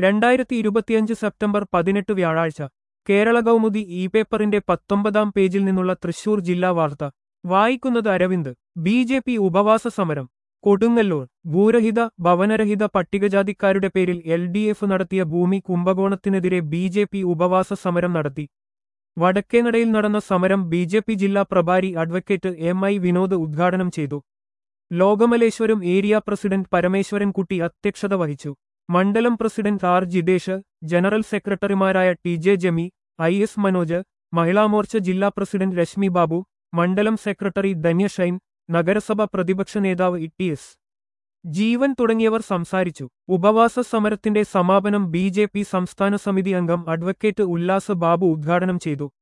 രണ്ടായിരത്തി ഇരുപത്തിയഞ്ച് സെപ്റ്റംബർ പതിനെട്ട് വ്യാഴാഴ്ച കേരള കൗമുദി ഇ പേപ്പറിന്റെ പത്തൊമ്പതാം പേജിൽ നിന്നുള്ള തൃശൂർ ജില്ലാ വാർത്ത വായിക്കുന്നത് അരവിന്ദ് ബി ജെ പി ഉപവാസ സമരം കൊടുങ്ങല്ലൂർ ഭൂരഹിത ഭവനരഹിത പട്ടികജാതിക്കാരുടെ പേരിൽ എൽ ഡി എഫ് നടത്തിയ ഭൂമി കുംഭകോണത്തിനെതിരെ ബി ജെ പി ഉപവാസ സമരം നടത്തി വടക്കേനടയിൽ നടന്ന സമരം ബി ജെ പി ജില്ലാ പ്രഭാരി അഡ്വക്കേറ്റ് എം ഐ വിനോദ് ഉദ്ഘാടനം ചെയ്തു ലോകമലേശ്വരം ഏരിയ പ്രസിഡന്റ് പരമേശ്വരൻകുട്ടി അധ്യക്ഷത വഹിച്ചു മണ്ഡലം പ്രസിഡന്റ് ആർ ജിതേഷ് ജനറൽ സെക്രട്ടറിമാരായ T J Jami I S Manoj Mahilamorcha ജില്ലാ പ്രസിഡന്റ് രശ്മി ബാബു മണ്ഡലം സെക്രട്ടറി ധന്യ ഷൈൻ നഗരസഭ പ്രതിപക്ഷ നേതാവ് ഇ ടി എസ് ജീവൻ തുടങ്ങിയവർ സംസാരിച്ചു ഉപവാസ സമരത്തിന്റെ സമാപനം ബി ജെ പി സംസ്ഥാന സമിതി അംഗം അഡ്വക്കേറ്റ് ഉല്ലാസ് ബാബു ഉദ്ഘാടനം ചെയ്തു